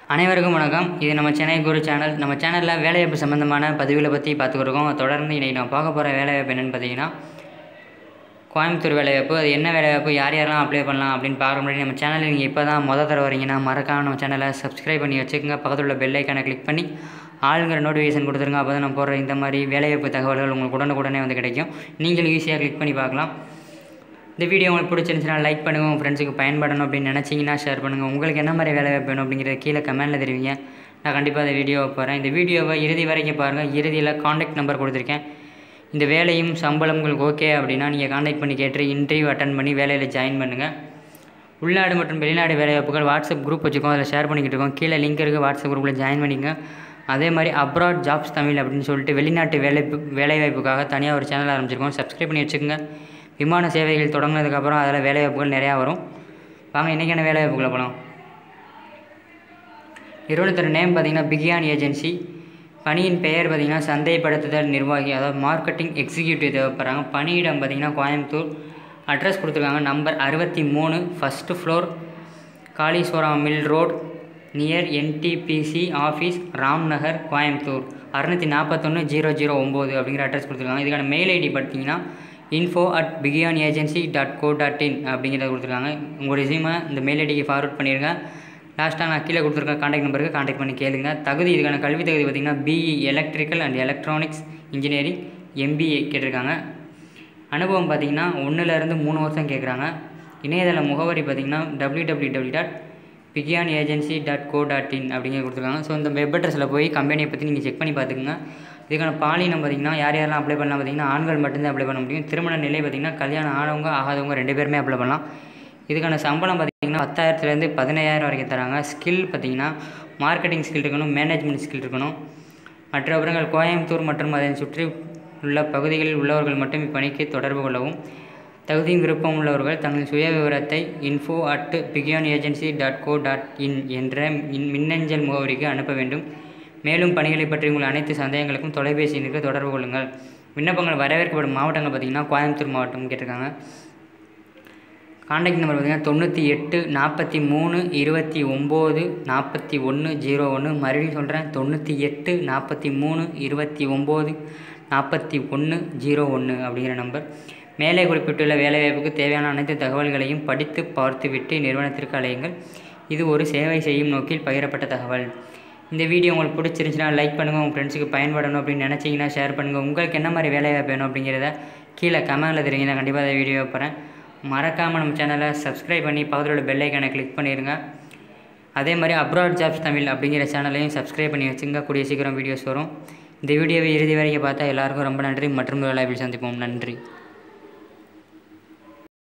அனைவருக்கும் வணக்கம் இது நம்ம சென்னை குரு சேனல் நம்ம சேனலில் வேலைவாய்ப்பு சம்மந்தமான பதிவுகளை பற்றி பார்த்துக்கிருக்கோம் தொடர்ந்து இன்றைக்கி நம்ம பார்க்க போகிற வேலைவாய்ப்பு என்னென்னு பார்த்தீங்கன்னா கோயம்புத்தூர் வேலைவாய்ப்பு அது என்ன வேலைவாய்ப்பு யார் யாரெல்லாம் அப்ளை பண்ணலாம் அப்படின்னு பார்க்க முன்னாடி நம்ம சேனலில் நீங்கள் இப்போ தான் மொதல் தடவை வரீங்கன்னா மறக்காம நம்ம சேனலை சப்ஸ்கிரைப் பண்ணி வச்சுக்கோங்க பக்கத்தில் உள்ள பெல் ஐக்கானை கிளிக் பண்ணி ஆளுங்கிற நோட்டிஃபிகேஷன் கொடுத்துருங்க அப்போ தான் நம்ம போடுற இந்த மாதிரி வேலைவாய்ப்பு தகவல்கள் உங்களுக்கு உடனுக்குடனே வந்து கிடைக்கும் நீங்களும் ஈஸியாக கிளிக் பண்ணி பார்க்கலாம் இந்த வீடியோ உங்களுக்கு பிடிச்சிருந்துச்சுன்னா லைக் பண்ணுங்கள் உங்கள் ஃப்ரெண்ட்ஸுக்கு பயன்படணும் அப்படின்னு நினச்சிங்கன்னா ஷேர் பண்ணுங்கள் உங்களுக்கு என்ன மாதிரி வேலை வேணும் அப்படிங்கிறத கீழே கமெண்ட்டில் தெரிவிங்க நான் கண்டிப்பாக அந்த வீடியோவை போகிறேன் இந்த வீடியோவை இறுதி வரைக்கும் பாருங்கள் இறுதியில் காண்டாக்ட் நம்பர் கொடுத்துருக்கேன் இந்த வேலையும் சம்பளம் உங்களுக்கு ஓகே அப்படின்னா நீங்கள் காண்டாக்ட் பண்ணி கேட்டு இன்டர்வியூ அட்டன் பண்ணி வேலையில் ஜாயின் பண்ணுங்கள் உள்நாடு மற்றும் வெளிநாடு வேலைவாய்ப்புகள் வாட்ஸ்அப் குரூப் வச்சுருக்கோம் அதில் ஷேர் பண்ணிக்கிட்டு இருக்கோம் கீழே லிங்க் இருக்குது வாட்ஸ்அப் குரூப்பில் ஜாயின் பண்ணிங்க அதே மாதிரி அப்ராட் ஜாப்ஸ் தமிழ் அப்படின்னு சொல்லிட்டு வெளிநாட்டு வேலை வேலைவாய்ப்புக்காக தனியாக ஒரு சேனல் ஆரம்பிச்சிருக்கோம் சப்ஸ்கிரைப் பண்ணி வச்சுக்கோங்க விமான சேவைகள் தொடங்கினதுக்கப்புறம் அதில் வேலைவாய்ப்புகள் நிறையா வரும் வாங்க இன்றைக்கான வேலைவாய்ப்புகளை போகலாம் நிறுவனத்தோட நேம் பார்த்திங்கன்னா பிகியான் ஏஜென்சி பணியின் பெயர் பார்த்திங்கன்னா சந்தைப்படுத்துதல் நிர்வாகி அதாவது மார்க்கெட்டிங் எக்ஸிக்யூட்டிவ் தேவைப்படுறாங்க பணியிடம் பார்த்திங்கன்னா கோயம்புத்தூர் அட்ரஸ் கொடுத்துருக்காங்க நம்பர் அறுபத்தி மூணு first floor Kaleeswaram mill road near NTPC office Ramnagar Coimbatore அறுநூற்றி நாற்பத்தொன்று ஜீரோ ஜீரோ ஒம்பது அப்படிங்கிற அட்ரஸ் கொடுத்துருக்காங்க இதுக்கான மெயில் ஐடி பார்த்தீங்கன்னா info at Bigyan agency dot co dot in அப்படிங்கிறத கொடுத்துருக்காங்க உங்கள் ரெசியூமை இந்த மெயில் ஐடிக்கு ஃபார்வர்ட் பண்ணிடுங்க லாஸ்ட்டாக நான் கீழே கொடுத்துருக்க காண்டாக்ட் நம்பருக்கு காண்டாக்ட் பண்ணி கேளுங்க தகுதி இதுக்கான கல்வி தகுதி பார்த்திங்கன்னா BE electrical and electronics engineering MBA கேட்டிருக்காங்க அனுபவம் பார்த்திங்கன்னா ஒன்றுலேருந்து மூணு வருஷம் கேட்குறாங்க இணையதள முகவரி பார்த்திங்கன்னா W W W dot Bigyan agency dot co dot in அப்படிங்கிற கொடுத்துருக்காங்க ஸோ இந்த வெப் அட்ரஸில் போய் கம்பெனியை பற்றி நீங்கள் செக் பண்ணி பார்த்துக்குங்க இதுக்கான பாலினம் பார்த்திங்கன்னா யார் யாரெல்லாம் அப்ளை பண்ணலாம் பார்த்திங்கன்னா ஆண்கள் மட்டும்தான் அப்ளை பண்ண முடியும் திருமண நிலை பார்த்திங்கன்னா கல்யாணம் ஆனவங்க ஆகாதவங்க ரெண்டு பேருமே அப்ளை பண்ணலாம் இதுக்கான சம்பளம் பார்த்திங்கன்னா பத்தாயிரத்துலேருந்து பதினையாயிரம் வரைக்கும் தராங்க ஸ்கில் பார்த்திங்கன்னா மார்க்கெட்டிங் ஸ்கில் இருக்கணும் மேனேஜ்மெண்ட் ஸ்கில் இருக்கணும் மற்ற விவரங்கள் கோயம்புத்தூர் மற்றும் அதனை சுற்றி உள்ள பகுதிகளில் உள்ளவர்கள் மட்டும் இப்பணிக்கு தொடர்பு கொள்ளவும் தகுதியும் விருப்பம் உள்ளவர்கள் தங்கள் சுய விவரத்தை info at Bigyan agency dot co dot in என்ற மின்னஞ்சல் முகவரிக்கு அனுப்ப வேண்டும் மேலும் பணிகளை பற்றி உங்கள் அனைத்து சந்தேகங்களுக்கும் தொலைபேசி எண்ணுக்கு தொடர்பு கொள்ளுங்கள் விண்ணப்பங்கள் வரவேற்கப்படும் மாவட்டங்கள் பார்த்திங்கன்னா கோயம்புத்தூர் மாவட்டம் கேட்டிருக்காங்க காண்டாக்ட் நம்பர் பார்த்திங்கன்னா தொண்ணூற்றி எட்டு நாற்பத்தி மூணு இருபத்தி ஒம்பது நாற்பத்தி ஒன்று ஜீரோ ஒன்று மறுபடியும் சொல்கிறேன் தொண்ணூற்றி எட்டு நாற்பத்தி மூணு இருபத்தி ஒம்பது நாற்பத்தி ஒன்று ஜீரோ ஒன்று அப்படிங்கிற நம்பர் மேலே குறிப்பிட்டுள்ள வேலைவாய்ப்புக்கு தேவையான அனைத்து தகவல்களையும் படித்து பார்த்துவிட்டு நிறுவனத்திற்கு அலையுங்கள் இது ஒரு சேவை செய்யும் நோக்கில் பகிரப்பட்ட தகவல் இந்த வீடியோ உங்களுக்கு பிடிச்சிருந்துச்சுன்னா லைக் பண்ணுங்கள் உங்கள் ஃப்ரெண்ட்ஸுக்கு பயன்படணும் அப்படின்னு நினச்சிங்கன்னா ஷேர் பண்ணுங்கள் உங்களுக்கு என்ன மாதிரி வேலைவாய்ப்பு வேணும் அப்படிங்கிறத கீழே கமெண்டில் தெரியுங்க நான் கண்டிப்பாக அதை வீடியோ போகிறேன் மறக்காமல் நம்ம சேனலை சப்ஸ்கிரைப் பண்ணி பக்கத்தில் உள்ள பெல் ஐக்கானை கிளிக் பண்ணிடுங்க அதே மாதிரி அப்ராட் ஜாப்ஸ் தமிழ் அப்படிங்கிற சேனலையும் சப்ஸ்கிரைப் பண்ணி வச்சுங்க கூடிய சீக்கிரம் வீடியோஸ் வரும் இந்த வீடியோவை இறுதி வரைக்கும் பார்த்தா எல்லாருக்கும் ரொம்ப நன்றி மற்றும் வேலைவில் சந்திப்போம் நன்றி